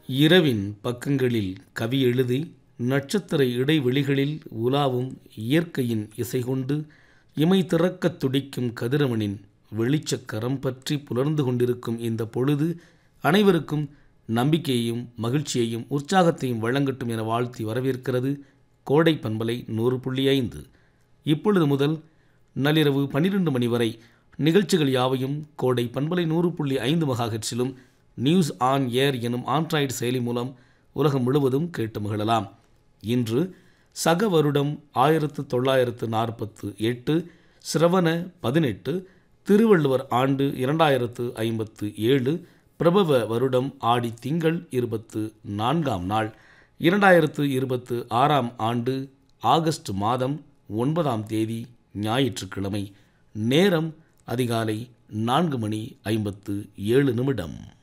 இரவின் பக்கங்களில் கவி எழுதி நட்சத்திர இடைவெளிகளில் உலாவும் இயற்கையின் இசை கொண்டு இமை திறக்கத் துடிக்கும் கதிரவனின் வெளிச்சக் கரம் பற்றி புலர்ந்து கொண்டிருக்கும் இந்த பொழுது அனைவருக்கும் நம்பிக்கையையும் மகிழ்ச்சியையும் உற்சாகத்தையும் வழங்கட்டும் என வாழ்த்தி வரவேற்கிறது கோடை பண்பலை நூறு புள்ளி ஐந்து இப்பொழுது முதல் நள்ளிரவு பன்னிரண்டு மணி வரை நிகழ்ச்சிகள் யாவையும் கோடை பண்பலை நூறு புள்ளி ஐந்து மகாஹெட்ஸிலும் நியூஸ் ஆன் ஏர் எனும் ஆண்ட்ராய்டு செயலி மூலம் உலகம் முழுவதும் கேட்டு மகிழலாம் இன்று சக வருடம் ஆயிரத்து தொள்ளாயிரத்து நாற்பத்து எட்டு சிரவண பதினெட்டு திருவள்ளுவர் ஆண்டு இரண்டாயிரத்து ஐம்பத்து ஏழு பிரபவ வருடம் ஆடி திங்கள் இருபத்து நான்காம் நாள் இரண்டாயிரத்து இருபத்து ஆறாம் ஆண்டு ஆகஸ்ட் மாதம் ஒன்பதாம் தேதி ஞாயிற்றுக்கிழமை நேரம் அதிகாலை நான்கு மணி ஐம்பத்து ஏழு நிமிடம்